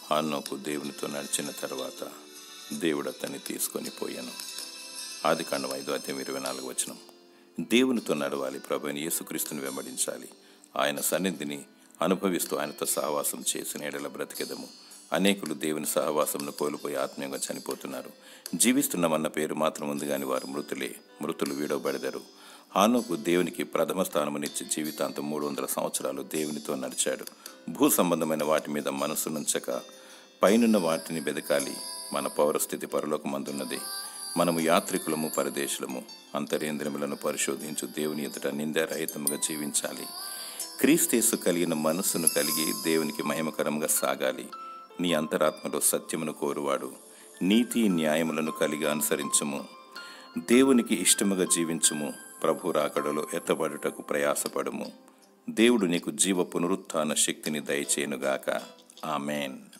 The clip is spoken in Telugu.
హానోకు దేవునితో నడిచిన తర్వాత దేవుడు అతన్ని తీసుకొని పోయాను ఆది కాండం ఐదు అధ్యాయం ఇరవై నాలుగు వచనం దేవునితో నడవాలి ప్రభుని యేసుక్రీస్తుని వెంబడించాలి ఆయన సన్నిధిని అనుభవిస్తూ ఆయనతో సహవాసం చేసిన ఎడల బ్రతికెదము అనేకులు దేవుని సహవాసంను కోల్పోయి ఆత్మీయంగా చనిపోతున్నారు జీవిస్తున్నామన్న పేరు మాత్రం ఉంది కానీ వారు మృతులే మృతులు వీడవబడెదరు హానోకు దేవునికి ప్రథమ స్థానమునిచ్చి జీవితాంతం మూడు వందల సంవత్సరాలు దేవునితో నడిచాడు భూ సంబంధమైన వాటి మీద మనసు నుంచక పైనున్న వాటిని వెదకాలి మన పౌరస్థితి పరలోకమందున్నది మనము యాత్రికులము పరదేశులము అంతరేంద్రియములను పరిశోధించు దేవుని ఎదుట నిందారహితముగా జీవించాలి క్రీస్తేసు కలిగిన మనస్సును కలిగి దేవునికి మహిమకరంగా సాగాలి నీ అంతరాత్మలో సత్యమును కోరువాడు నీతి న్యాయములను కలిగి అనుసరించుము దేవునికి ఇష్టముగా జీవించుము ప్రభు రాకడలో ఎత్తబడుటకు ప్రయాసపడుము దేవుడు నీకు జీవ పునరుత్థాన శక్తిని దయచేయునుగాక ఆమెన్